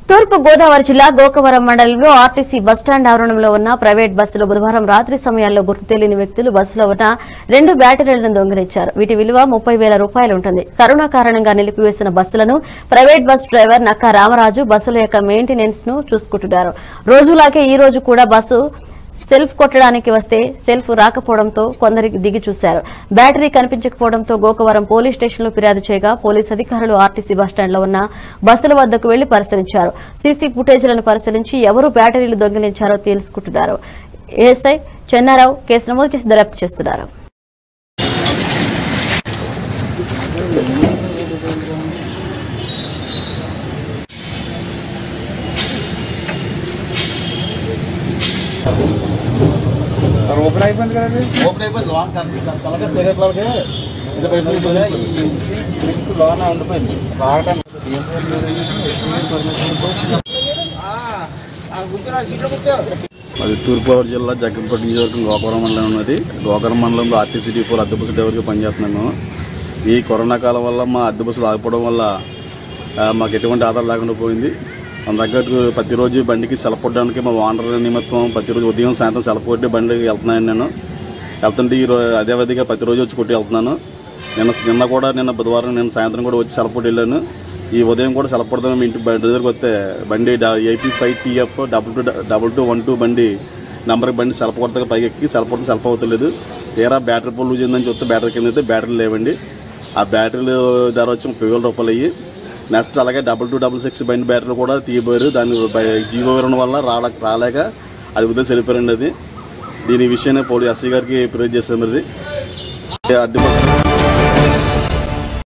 తూర్పు గోదావరి జిల్లా గోకవరం మండలంలో ఆర్టీసీ బస్టాండ్ ఆవరణంలో ఉన్న ప్రైవేట్ బస్సులో బుధవారం రాత్రి సమయాల్లో గుర్తు తెలియని వ్యక్తులు బస్సులో ఉన్న రెండు బ్యాటరీలను దొంగిలించారు వీటి విలువ ముప్పై వేల రూపాయలు ఉంటుంది కరోనా కారణంగా నిలిపివేసిన బస్సులను private bus driver Nakka Ramaraju బస్సుల యొక్క మెయింటెనెన్స్ ను చూసుకుంటున్నారు రోజులాగే ఈ రోజు కూడా బస్సు సెల్ఫ్ కొట్టడానికి వస్తే సెల్ఫ్ రాకపోవడంతో కొందరికి దిగి చూశారు బ్యాటరీ కనిపించకపోవడంతో గోకవరం పోలీస్ స్టేషన్లో ఫిర్యాదు చేయగా పోలీస్ అధికారులు ఆర్టీసీ బస్టాండ్లో ఉన్న బస్సుల వద్దకు వెళ్లి పరిశీలించారు సీసీ ఫుటేజ్లను పరిశీలించి ఎవరు బ్యాటరీలు దొంగిలించారో తెలుసుకుంటున్నారు ఏఎస్ఐ చెన్నారావు కేసు నమోదు చేసి దర్యాప్తు చేస్తున్నారు ఓపెన్ అయిపోయింది కదా అది ఓపెన్ అయిపోయింది లోన్ కలగా సిగరెట్ లోకి ఇది పెట్టుకుంటుంది ఈ డ్రింక్ లోన ఉండిపోయింది రావటం అది తూర్పుగోదావరి జిల్లా జగ్గంపేట నియోజకవర్గం గోకవరం మండలం ఉన్నది గోకవరం మండలంలో ఆర్టీసీ డిపోలో అద్దె బస్సు డ్రైవర్గా పనిచేస్తున్నాను ఈ కరోనా కాలం వల్ల మా అద్దె బస్సులు ఆగిపోవడం వల్ల ఆ, మాకు ఎటువంటి ఆధారం లేకుండా పోయింది మన తగ్గట్టు ప్రతిరోజు బండికి సెలపొట్టడానికి మా ఓనర్ నిమిత్తం ప్రతిరోజు ఉదయం సాయంత్రం సెలపొట్టి బండికి వెళ్తున్నాను నేను వెళ్తుంటే ఈ రో అదే విధంగా ప్రతిరోజు వచ్చి కొట్టి వెళ్తున్నాను నిన్న నిన్న కూడా నిన్న బుధవారం నేను సాయంత్రం కూడా వచ్చి సెలపొట్టి వెళ్ళాను ఈ ఉదయం కూడా సెలపొడదాం మీ ఇంటి బండి దగ్గరికి వస్తే బండి AP five TF double two double two one two బండి నెంబర్కి బండి సెలప కొడతా పైకి ఎక్కి సెలప కొడితే సెలప అవుతలేదు తీరా బ్యాటరీ ఫుల్ లూజ్ అయిందని చూస్తే బ్యాటరీ కింద అయితే బ్యాటరీ లేవండి ఆ బ్యాటరీలు ధర వచ్చి ముప్పై వేల రూపాయలు అయ్యి నెక్స్ట్ అలాగే డబుల్ టూ డబుల్ సిక్స్ బండి బ్యాటరీలు కూడా తీయబోయారు దాని బై- జీవో ఉండడం వల్ల రాలక రాలేక అది ఉదయం వెళ్ళిపోయారండి అది దీని విషయాన్ని పోలీస్ ఎస్సీ గారికి ఫిర్యాదు చేశారు మరి అద్దె బస్సు